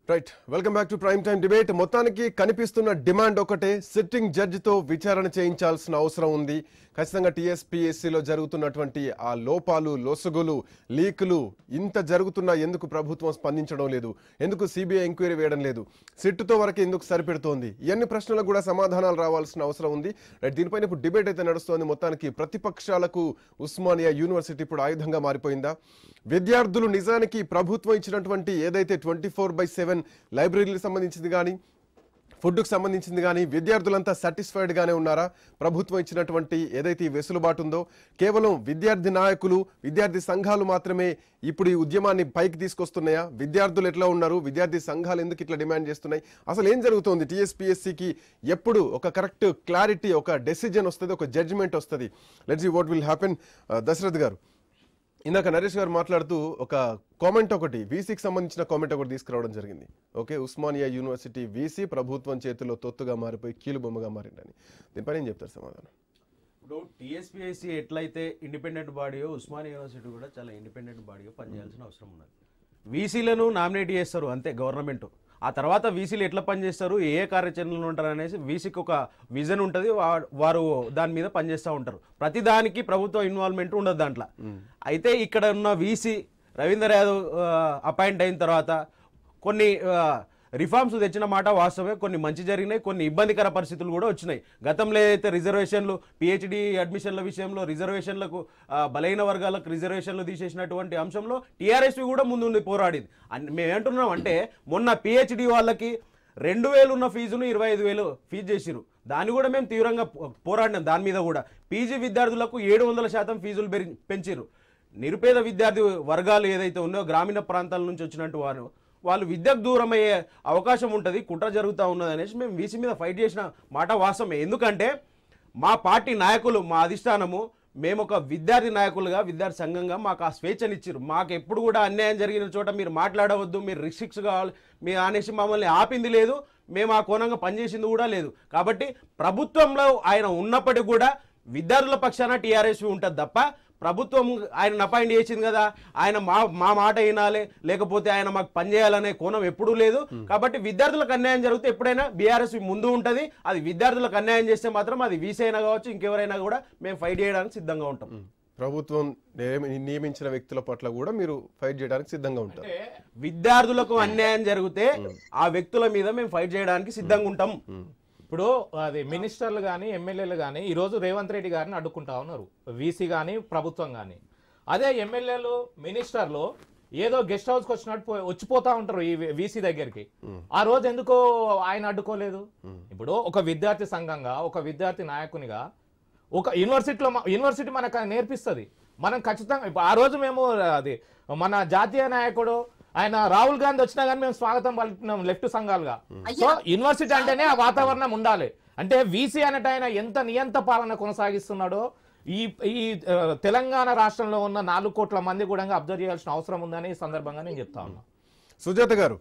Right welcome back to prime time debate మొత్తానికి కనిపిస్తున్న demand ఒకటే సిట్టింగ్ జడ్జితో విచారణ చేయించాల్సిన అవసరం ఉంది ఖచ్చితంగా టీఎస్పీఎస్సీలో జరుగుతున్నటువంటి ఆ లోపాలు లొసుగులు లీకులు ఇంత జరుగుతున్నా ఎందుకు ప్రభుత్వం స్పందించడం లేదు ఎందుకు సిబిఐ ఎంక్వైరీ వేయడం లేదు సిట్టుతో వరకు ఎందుకు సరిపెడుతోంది ఇవన్నీ ప్రశ్నలకు కూడా సమాధానాలు రావాల్సిన అవసరం ఉంది రైట్ దీనిపైన ఇప్పుడు డిబేట్ అయితే నడుస్తోంది మొత్తానికి ప్రతిపక్షాలకు ఉస్మానియా యూనివర్సిటీ ఇప్పుడు ఆయుధంగా మారిపోయిందా విద్యార్థులు నిజానికి ప్రభుత్వం ఇచ్చినటువంటి ఏదైతే ట్వంటీ ఫోర్ బై సెవెన్ లైబ్రరీలకు సంబంధించింది కానీ ఫుడ్కు సంబంధించింది కానీ విద్యార్థులంతా సాటిస్ఫైడ్గానే ఉన్నారా ప్రభుత్వం ఇచ్చినటువంటి ఏదైతే ఈ వెసులుబాటు ఉందో కేవలం విద్యార్థి నాయకులు విద్యార్థి సంఘాలు మాత్రమే ఇప్పుడు ఈ ఉద్యమాన్ని పైకి తీసుకొస్తున్నాయా విద్యార్థులు ఎట్లా ఉన్నారు విద్యార్థి సంఘాలు ఎందుకు ఇట్లా డిమాండ్ చేస్తున్నాయి అసలు ఏం జరుగుతోంది టీఎస్పీఎస్సీకి ఎప్పుడు ఒక కరెక్ట్ క్లారిటీ ఒక డెసిజన్ వస్తుంది ఒక జడ్జిమెంట్ వస్తుంది let's what will happen Dasharath garu ఇందాక నరేష్ గారు మాట్లాడుతూ ఒక కామెంట్ ఒకటి వీసీకి సంబంధించిన కామెంట్ ఒకటి తీసుకురావడం జరిగింది ఓకే ఉస్మానియా యూనివర్సిటీ వీసీ ప్రభుత్వం చేతిలో తొత్తుగా మారిపోయి కీలుబొమ్మగా మారిండని దీనిపైన ఏం చెప్తారు సమాధానం ఇప్పుడు టీఎస్పీఐసి ఎట్లయితే ఇండిపెండెంట్ బాడీయో ఉస్మానియా యూనివర్సిటీ కూడా చాలా ఇండిపెండెంట్ బాడీయో పనిచేయాల్సిన అవసరం ఉన్నది వీసీలను నామినేట్ చేస్తారు అంతే గవర్నమెంట్ ఆ తర్వాత వీసీలు ఎట్లా పనిచేస్తారు ఏ ఏ కార్యాచరణలో ఉంటారు అనేసి వీసీకి ఒక విజన్ ఉంటుంది వా- వారు దాని మీద పనిచేస్తూ ఉంటారు ప్రతి దానికి ప్రభుత్వ ఇన్వాల్వ్మెంట్ ఉండదు దాంట్లో అయితే ఇక్కడ ఉన్న వీసీ రవీందర్ యాదవ్ అపాయింట్ అయిన తర్వాత కొన్ని రిఫార్మ్స్ తెచ్చిన మాట వాస్తవమే కొన్ని మంచి జరిగినాయి కొన్ని ఇబ్బందికర పరిస్థితులు కూడా వచ్చినాయి గతంలో ఏదైతే రిజర్వేషన్లు పిహెచ్డి అడ్మిషన్ల విషయంలో రిజర్వేషన్లకు ఆ, బలైన వర్గాలకు రిజర్వేషన్లు తీసేసినటువంటి అంశంలో టీఆర్ఎస్పీ కూడా ముందుండి పోరాడింది అన్- మేము ఏమంటున్నాం అంటే మొన్న పిహెచ్డి వాళ్ళకి రెండు వేలు ఉన్న ఫీజును ఇరవై ఐదు వేలు ఫీజు చేసిరు దాన్ని కూడా మేము తీవ్రంగా పో- పోరాడినాం దాని మీద కూడా పీజీ విద్యార్థులకు ఏడు వందల శాతం ఫీజులు పెరి పెంచిరు నిరుపేద విద్యార్థి వర్గాలు ఏదైతే ఉన్నాయో గ్రామీణ ప్రాంతాల నుంచి వచ్చినట్టు వారు వాళ్ళు విద్యకు దూరం అయ్యే అవకాశం ఉంటుంది కుట్ర జరుగుతూ ఉన్నది అనేసి మేము వీసీ మీద ఫైట్ చేసిన మాట వాస్తవమే ఎందుకంటే మా పార్టీ నాయకులు మా అధిష్టానము మేము ఒక విద్యార్థి నాయకులుగా విద్యార్థి సంఘంగా మాకు ఆ స్వేచ్ఛనిచ్చారు మాకు ఎప్పుడు కూడా అన్యాయం జరిగిన చోట మీరు మాట్లాడవద్దు మీరు రిస్ట్రిక్ట్స్ కావాలి మీరు అనేసి మమ్మల్ని ఆపింది లేదు మేము ఆ కోణంగా పనిచేసింది కూడా లేదు కాబట్టి ప్రభుత్వంలో ఆయన ఉన్నప్పటికీ కూడా విద్యార్థుల పక్షాన టీఆర్ఎస్ ఉంటుంది తప్ప ప్రభుత్వం ఆయన అపాయింట్ చేసింది కదా ఆయన మా మా మాట వినాలి లేకపోతే ఆయన మాకు పనిచేయాలనే కోణం ఎప్పుడూ లేదు కాబట్టి విద్యార్థులకు అన్యాయం జరిగితే ఎప్పుడైనా బీఆర్ఎస్ ముందు ఉంటుంది అది విద్యార్థులకు అన్యాయం చేస్తే మాత్రం అది వీసీ అయినా కావచ్చు ఇంకెవరైనా కూడా మేము ఫైట్ చేయడానికి సిద్ధంగా ఉంటాం ప్రభుత్వం నియమి- నియమించిన వ్యక్తుల పట్ల కూడా మీరు ఫైట్ చేయడానికి సిద్ధంగా ఉంటారు విద్యార్థులకు అన్యాయం జరిగితే ఆ వ్యక్తుల మీద మేము ఫైట్ చేయడానికి సిద్ధంగా ఉంటాం ఇప్పుడు అది మినిస్టర్లు కానీ ఎమ్మెల్యేలు కానీ ఈరోజు రేవంత్ రెడ్డి గారిని అడ్డుకుంటా ఉన్నారు వీసీ కానీ ప్రభుత్వం కానీ అదే ఎమ్మెల్యేలు మినిస్టర్లు ఏదో గెస్ట్ హౌస్కి వచ్చినట్టు పోయి- వచ్చిపోతా ఉంటారు ఈ వీసీ దగ్గరికి ఆ రోజు ఎందుకో ఆయన అడ్డుకోలేదు ఇప్పుడు ఒక విద్యార్థి సంఘంగా ఒక విద్యార్థి నాయకునిగా ఒక యూనివర్సిటీలో మ- యూనివర్సిటీ మనకు నేర్పిస్తుంది మనం ఖచ్చితంగా ఇప్పుడు ఆ రోజు మేము అది మన జాతీయ నాయకుడు ఆయన రాహుల్ గాంధీ వచ్చినా కానీ మేము స్వాగతం పలుకుతున్నాం లెఫ్ట్ సంఘాలుగా సో యూనివర్సిటీ అంటేనే ఆ వాతావరణం ఉండాలి అంటే వీసీ అనేట ఆయన ఎంత నియంత పాలన కొనసాగిస్తున్నాడో ఈ ఈ ఆ, తెలంగాణ రాష్ట్రంలో ఉన్న నాలుగు కోట్ల మంది కూడా అబ్జర్వ్ చేయాల్సిన అవసరం ఉందని ఈ సందర్భంగా నేను చెప్తా ఉన్నా సుజాత గారు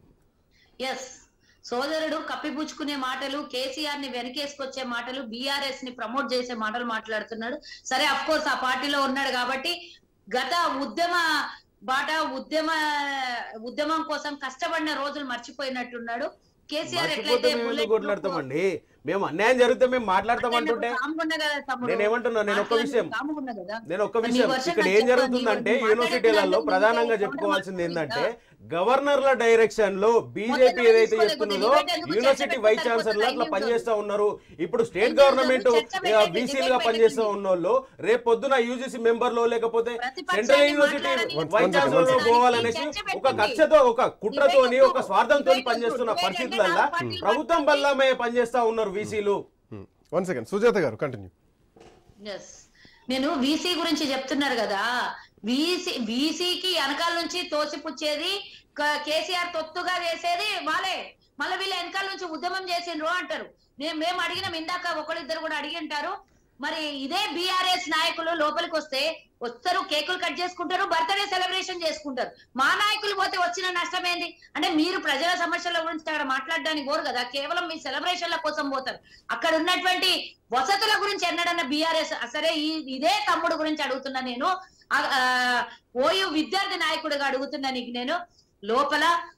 ఎస్ సోదరుడు కప్పిపుచ్చుకునే మాటలు కేసీఆర్ ని వెనకేసుకొచ్చే మాటలు బీఆర్ఎస్ ని ప్రమోట్ చేసే మాటలు మాట్లాడుతున్నాడు సరే అఫ్ కోర్స్ ఆ పార్టీలో ఉన్నాడు కాబట్టి గత ఉద్యమ బాట ఉద్యమ ఉద్యమం కోసం కష్టపడిన రోజులు మర్చిపోయినట్టున్నాడు కేసీఆర్ మర్చిపోతే ఎట్లయితే మేము ఎందుకు bullet కొట్లాడతామండి మేము అన్యాయం జరిగితే మేము మాట్లాడతాం అంటుంటే కాముకున్నా కదా తమ్ముడు. నేను ఏమంటున్నా, నేను ఒక్క మాట్లాడి విషయం. కాముకున్నా కదా. నేను ఒక్క నీ విషయం వర్షన్ ఇక్కడ నాకు ఏం చెప్పు. జరుగుతుందంటే నీ యూనివర్సిటీలలో మాట్లాడే ప్రధానంగా దాంట్లో చెప్పుకోవాల్సింది నీకే ఏంటంటే ఏమన్నా గవర్నర్ల డైరెక్షన్ లో బీజేపీ మొత్తం ఏదైతే తీసుకోలేకపోతే చెప్తున్నదో debate ఎందుకు యూనివర్సిటీ చర్చ వైస్ పెడితే ఛాన్సలర్ అట్లా సరిపోతుంది, పనిచేస్తా ఉన్నారు ఇప్పుడు స్టేట్ ఎందుకు గవర్నమెంట్ చర్చ పెట్టండి, బీసీలుగా debate పనిచేస్తా పెట్టండి. ఉన్నోళ్ళు రేపు పొద్దున యూజీసీ మెంబర్ లో లేకపోతే ప్రతిపక్షాన్ని సెంట్రల్ యూనివర్సిటీ మాట్లాడని One- వైస్ one ఛాన్సలర్ లో second, పోవాలనేసి చర్చ ఒక పెట్టండి. కక్షతో ఒక కుట్రతోని Debate ఒక వద్దు. స్వార్థంతో Debate పనిచేస్తున్న వద్దు. పరిస్థితులల్లో Debate అంటే ప్రభుత్వం నాలుగు వల్లమే పనిచేస్తా ఉన్నారు వీసీలు వన్ సెకండ్ సుజాత గారు కంటిన్యూ ఎస్ నేను వీసీ గురించి చెప్తున్నారు కదా వీసీ వీసీకి వెనకాల నుంచి తోసిపుచ్చేది క- కేసీఆర్ తొత్తుగా చేసేది వాళ్ళే మళ్ళీ వీళ్ళ వెనకాల నుంచి ఉద్యమం చేసిండ్రు అంటారు నేను మేము అడిగిన ఇందాక ఒకళ్ళిద్దరు కూడా అడిగి ఉంటారు మరి ఇదే బీఆర్ఎస్ నాయకులు లోపలికి వస్తే వస్తారు కేకులు కట్ చేసుకుంటారు బర్త్డే సెలబ్రేషన్ చేసుకుంటారు మా నాయకులు పోతే వచ్చిన నష్టం ఏంది అంటే మీరు ప్రజల సమస్యల గురించి అక్కడ మాట్లాడడానికి కోరు కదా కేవలం మీ సెలబ్రేషన్ల కోసం పోతారు అక్కడ ఉన్నటువంటి వసతుల గురించి ఎన్నడన్న బీఆర్ఎస్ సరే ఈ ఇదే తమ్ముడు గురించి అడుగుతున్నా నేను ఆ, ఆ, ఓయూ విద్యార్థి నాయకుడిగా అడుగుతున్నా నీకు నేను లోపల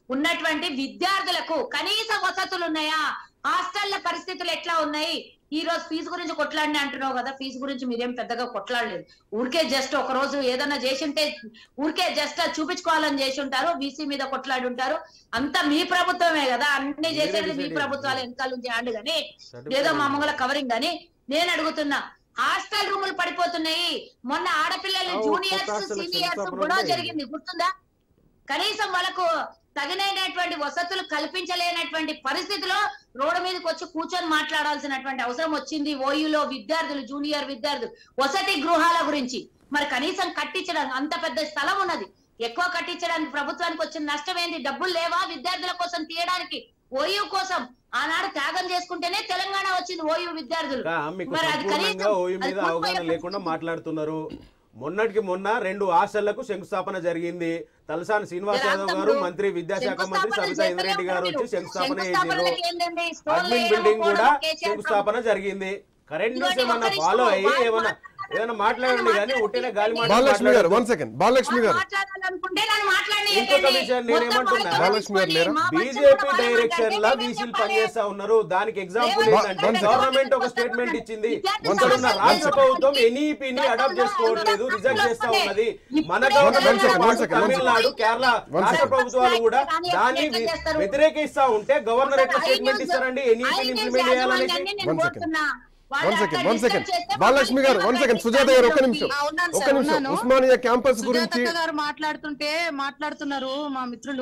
ఉన్నటువంటి విద్యార్థులకు కనీస వసతులు ఉన్నాయా హాస్టల్ల పరిస్థితులు ఎట్లా ఉన్నాయి ఈ రోజు ఫీజు గురించి కొట్లాడిని అంటున్నావు కదా ఫీజు గురించి మీరేం పెద్దగా కొట్లాడలేదు ఊరికే జస్ట్ ఒక రోజు ఏదన్నా చేసింటే ఊరికే జస్ట్ చూపించుకోవాలని చేసి ఉంటారు బీసీ మీద కొట్లాడి ఉంటారు అంతా మీ ప్రభుత్వమే కదా అన్ని చేసేది మీ decide ప్రభుత్వాలు వెనకాల నుంచి అండు కానీ Certificate ఏదో మా మంగళ కవరింగ్ అని నేను అడుగుతున్నా హాస్టల్ రూములు పడిపోతున్నాయి మొన్న ఆడపిల్లలు ఆ, జూనియర్స్ కొత్త హాస్టల్ సీనియర్స్ శంకుస్థాపన కూడా కూడా జరిగింది గుర్తుందా కనీసం వాళ్ళకు తగినైనటువంటి వసతులు కల్పించలేనటువంటి పరిస్థితిలో రోడ్డు మీదకి వచ్చి కూర్చొని మాట్లాడాల్సినటువంటి అవసరం వచ్చింది ఓయూలో విద్యార్థులు జూనియర్ విద్యార్థులు వసతి గృహాల గురించి మరి కనీసం కట్టించడానికి అంత పెద్ద స్థలం ఉన్నది ఎక్కువ కట్టించడానికి ప్రభుత్వానికి వచ్చిన నష్టం ఏంది డబ్బులు లేవా విద్యార్థుల కోసం తీయడానికి ఓయూ కోసం ఆనాడు త్యాగం చేసుకుంటేనే తెలంగాణ వచ్చింది ఓయూ విద్యార్థులు ఇంకా మీకు మరి అది సంపూర్ణంగా కనీసం ఓయూ అది మీద అవగాహన పూర్తి లేకుండా మాట్లాడుతున్నారు మొన్నటికి మొన్న రెండు హాస్టళ్లకు శంకుస్థాపన జరిగింది తలసాని శ్రీనివాస్ జర యాదవ్ గారు తమ్ముడు, మంత్రి విద్యాశాఖ మంత్రి శంకుస్థాపన సబితా ఇంద్రెడ్డి గారు చేస్తూనే వచ్చి శంకుస్థాపన చేసారు శంకుస్థాపనలకి ఏంటండి? స్టోన్లు అడ్మిన్ వేయడము, బిల్డింగ్ కూడా పోవడము, కేసీఆర్ శంకుస్థాపన జరిగింది కరెంట్ న్యూస్ ఇదిగోండి, ఏమన్నా ఒక్క ఫాలో నిమిషం. అయ్యి వాళ్ళు ఏమన్నా మాట్లాడండి. ఏదైనా మాట్లాడండి కానీ ఉట్టిన గాలి మాటలు బాలలక్ష్మి గారు వన్ మాట్లాడొద్దు. సెకండ్ బాలలక్ష్మి గారు మాట్లాడాలనుకుంటే నన్ను మాట్లాడనీయండి. ఇంకొక విషయం మొత్తం నేనేమంటున్నా? వాళ్ళతో బాలలక్ష్మి గారు లేరా? మా మనుషులు బీజేపీ కూడా డైరెక్షన్ లా వాళ్ళని వీసీలు చెప్పాలి. పనిచేస్తా ఉన్నారు దానికి ఎగ్జాంపుల్ రేవంత్ ఏంటంటే one second. గవర్నమెంట్ ఒక స్టేట్మెంట్ ఇచ్చింది విద్యార్థి ఇక్కడ ఉన్న సమస్యలు రాష్ట్ర లేదు. ప్రభుత్వం ఎన్ఈపీని అడాప్ట్ చేసుకోవట్లేదు రిజెక్ట్ చేస్తా ఉన్నది మన government one second, one second, one second. Tamil Nadu Kerala One రాష్ట్ర second. ప్రభుత్వాలు కూడా కానీ దాన్ని ఎట్లా వి- చేస్తారు? వ్యతిరేకిస్తా ఉంటే గవర్నర్ ఎట్లా ఐ స్టేట్మెంట్ న్యూస్- ఇస్తారండి ఐ ఎన్ఈపీని న్యూస్ ఇంప్లిమెంట్ చేయాలనేసి యాజమాన్యాన్ని నేను One second. కోరుతున్నా. వాళ్ళు వన్ సెకండ్ అక్కడ వన్ సెకండ్ డిస్కస్ చేస్తే బాలలక్ష్మి గారు వన్ సెకండ్ సుజాత గారు ఒక్క నిమిషం ఆ, ఉన్నాను ఒక్క సార్, నిమిషం ఉన్నాను. ఉస్మానియా క్యాంపస్ గురించి సుజాతక్క గారు మాట్లాడుతుంటే మాట్లాడుతున్నారు మా మిత్రులు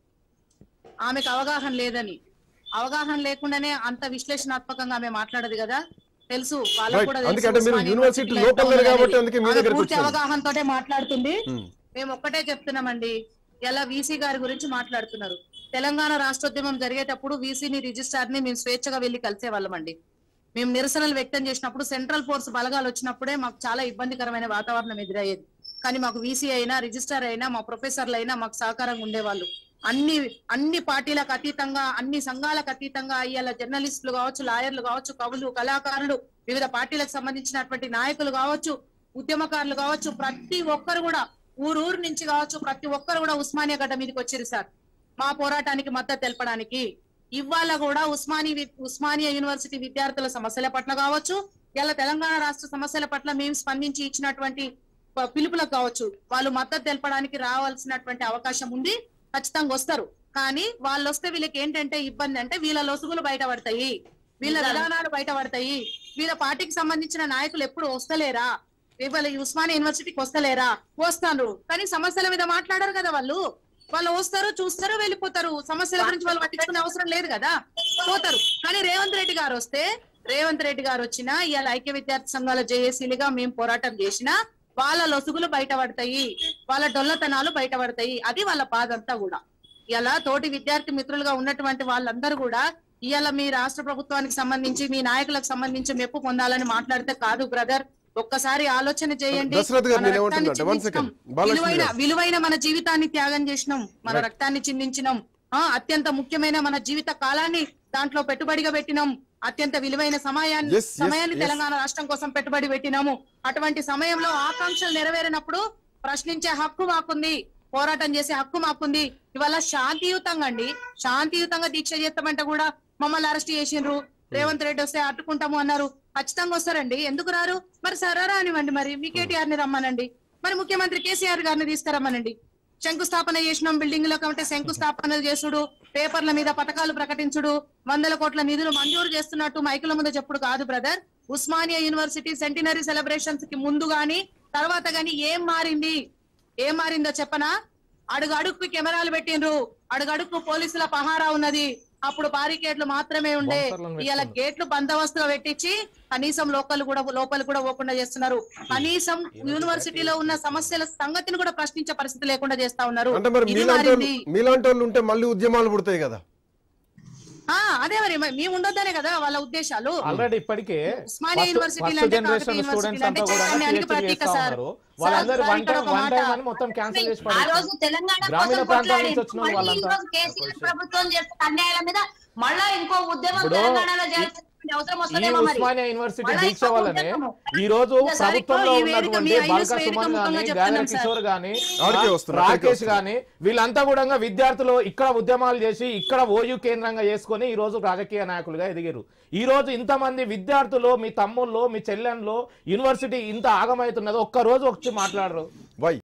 ఆమెకు అవగాహన లేదని అవగాహన లేకుండానే అంత విశ్లేషణాత్మకంగా ఆమె మాట్లాడదు కదా తెలుసు వాళ్ళకు Right. కూడా అందుకే తెలుసు అంటే మీరు ఉస్మానియా యూనివర్సిటీ యూనివర్సిటీలో లోకల్ ఎట్లా కాబట్టి ఉందనేది. అందుకే మీ ఆమె దగ్గరికి పూర్తి వచ్చాను. అవగాహనతోటే మాట్లాడుతుంది Hmm. మేము ఒక్కటే చెప్తున్నామండి ఎలా వీసీ గారి గురించి మాట్లాడుతున్నారు తెలంగాణ రాష్ట్రోద్యమం జరిగేటప్పుడు వీసీని రిజిస్ట్రార్ ని మేము స్వేచ్ఛగా వెళ్లి కలిసే వాళ్ళమండి మేము నిరసనలు వ్యక్తం చేసినప్పుడు సెంట్రల్ ఫోర్స్ బలగాలు వచ్చినప్పుడే మాకు చాలా ఇబ్బందికరమైన వాతావరణం ఎదురయ్యేది కానీ మాకు వీసీ అయినా రిజిస్టర్ అయినా మా ప్రొఫెసర్లు అయినా మాకు సహకారంగా ఉండేవాళ్ళు అన్ని అన్ని పార్టీలకు అతీతంగా అన్ని సంఘాలకు అతీతంగా ఇవాళ జర్నలిస్టులు కావచ్చు లాయర్లు కావచ్చు కవులు కళాకారులు వివిధ పార్టీలకు సంబంధించినటువంటి నాయకులు కావచ్చు ఉద్యమకారులు కావచ్చు ప్రతి ఒక్కరు కూడా ఊరూరు నుంచి కావచ్చు ప్రతి ఒక్కరు కూడా ఉస్మానియా గడ్డ మీదకి వచ్చారు సార్ మా పోరాటానికి మద్దతు తెలపడానికి ఇవాళ కూడా ఉస్మాని వి- ఉస్మానియా యూనివర్సిటీ విద్యార్థుల సమస్యల పట్ల కావచ్చు ఇలా తెలంగాణ రాష్ట్ర సమస్యల పట్ల మేము స్పందించి ఇచ్చినటువంటి ప- పిలుపులకు కావచ్చు వాళ్ళు మద్దతు తెలపడానికి రావాల్సినటువంటి అవకాశం ఉంది ఖచ్చితంగా వస్తారు కానీ వాళ్ళు వస్తే వీళ్ళకి ఏంటంటే ఇబ్బంది అంటే వీళ్ళ లొసుగులు బయటపడతాయి వీళ్ళ విధానాలు బయటపడతాయి వీళ్ళ పార్టీకి సంబంధించిన నాయకులు ఎప్పుడు వస్తలేరా ఇవాళ ఈ ఉస్మానియా యూనివర్సిటీకి వస్తలేరా వస్తాను కానీ సమస్యల మీద మాట్లాడరు కదా వాళ్ళు వాళ్ళు వస్తారు చూస్తారు వెళ్ళిపోతారు సమస్యల గురించి వాళ్ళు పట్టించుకునే అవసరం లేదు కదా పోతారు కానీ రేవంత్ రెడ్డి గారు వస్తే రేవంత్ రెడ్డి గారు వచ్చినా ఇవాళ ఐక్య విద్యార్థి సంఘాల జేఏసీలుగా మేము పోరాటం చేసినా వాళ్ళ లొసుగులు బయటపడతాయి వాళ్ళ డొల్లతనాలు బయటపడతాయి అది వాళ్ళ బాధ అంతా కూడా ఇలా తోటి విద్యార్థి మిత్రులుగా ఉన్నటువంటి వాళ్ళందరూ కూడా ఇవాళ మీ రాష్ట్ర ప్రభుత్వానికి సంబంధించి మీ నాయకులకు సంబంధించి మెప్పు పొందాలని మాట్లాడితే కాదు బ్రదర్ ఒక్కసారి ఆలోచన చేయండి దశరథ్ గారు మన నేను రక్తాన్ని ఏమంటున్నా వన్ సెకండ్ చిందించినాం. బాలలక్ష్మి విలువైన గారు విలువైన మన జీవితాన్ని త్యాగం చేసినాం మన Right. రక్తాన్ని చిందించినాం ఆ అత్యంత ముఖ్యమైన మన జీవిత కాలాన్ని దాంట్లో పెట్టుబడిగా పెట్టినాం అత్యంత విలువైన సమయాన్ని Yes, yes, సమయాన్ని yes. తెలంగాణ రాష్ట్రం కోసం పెట్టుబడి పెట్టినాము అటువంటి సమయంలో ఆకాంక్షలు నెరవేరినప్పుడు ప్రశ్నించే హక్కు మాకుంది పోరాటం చేసే హక్కు మాకుంది ఇవాళ శాంతియుతంగా అండి శాంతియుతంగా దీక్ష చేస్తామంటే కూడా మమ్మల్ని అరెస్ట్ చేసిండ్రు రేవంత్ రెడ్డి వస్తే అడ్డుకుంటాము అన్నారు ఖచ్చితంగా వస్తారండి ఎందుకు రారు మరి సరే రానివ్వండి మరి మీ కేటీఆర్ ని రమ్మనండి మరి ముఖ్యమంత్రి కేసీఆర్ గారిని తీసుకురమ్మనండి శంకుస్థాపన చేసినాం బిల్డింగ్ లో కాబట్టి శంకుస్థాపనలు చేసుడు పేపర్ల మీద పథకాలు ప్రకటించుడు వందల కోట్ల నిధులు మంజూరు చేస్తున్నట్టు మైకుల ముందు చెప్పుడు కాదు brother Osmania university centenary celebrations కి ముందు గాని తర్వాత గాని ఏం మారింది ఏం మారిందో చెప్పనా అడుగు అడుగుకు కెమెరాలు పెట్టిండ్రు అడుగు అడుగుకు పోలీసుల పహారా ఉన్నది అప్పుడు బారికేడ్లు మాత్రమే ఉండే బౌన్సర్లను ఇవాళ పెట్టుకున్నారు. గేట్లు బందోబస్తుగా పెట్టించి కనీసం లోకల్ కూడా లోపల కూడా పోకుండా చేస్తున్నారు కనీసం యూనివర్సిటీలో ఉన్న సమస్యల సంగతిని కూడా ప్రశ్నించే పరిస్థితి లేకుండా చేస్తా ఉన్నారు అంటే మరి ఇది మీలాంటి వాళ్ళు మారింది. మీలాంటి వాళ్ళు ఉంటే మళ్ళీ ఉద్యమాలు పుడతాయి కదా ఆ, అదే మరి మ- మేము ఉండొద్దనే కదా వాళ్ళ ఉద్దేశాలు ఆల్రెడీ ఇప్పటికే ఉస్మానియా యూనివర్సిటీలు అంటే జనరేషన్ కాకతీయ స్టూడెంట్స్ యూనివర్సిటీలు అంతా అంటే కూడా చైతన్యానికి PhD ప్రతీక చేస్తా సార్. ఉన్నారు వాళ్ళందరూ సార్, వన్ ఇక్కడ టైం ఒక వన్ మాట. టైం అని మొత్తం క్యాన్సిల్ చేసి ఆ పడేస్తారు. రోజు తెలంగాణ గ్రామీణ కోసం ప్రాంతాల కొట్లాడి నుంచి వచ్చిన మళ్ళీ ఈ వాళ్ళంతా. రోజు కేసీఆర్ ప్రభుత్వం చేస్తున్న అన్యాయాల మీద మళ్ళా ఇంకో ఉద్యమం ఇప్పుడు తెలంగాణలో చేయాల్సిన అవసరం ఈ వస్తుందేమో మరి ఉస్మానియా యూనివర్సిటీ మళ్ళా దీక్ష ఇంకొక వల్లనే ఉద్యమము. ఈ రోజు ఇంకా సార్ ప్రభుత్వంలో ఈ వేదిక ఉన్నటువంటి మీ ఐఎస్ బాలక వేదిక సుమన్ ముఖంగా గాని చెప్తున్నాం గాదర సార్. కిషోర్ గాని ఆడికే వస్తున్నా, అక్కడికే రాకేష్ వస్తున్నా. గాని వీళ్ళంతా కూడా విద్యార్థులు ఇక్కడ ఉద్యమాలు చేసి ఇక్కడ ఓయూ కేంద్రంగా చేసుకొని ఈ రోజు రాజకీయ నాయకులుగా ఎదిగారు ఈ రోజు ఇంతమంది విద్యార్థులు మీ తమ్ముళ్ళు మీ చెల్లెళ్ళు యూనివర్సిటీ ఇంత ఆగమవుతున్నది ఒక్క రోజు వచ్చి మాట్లాడరు వై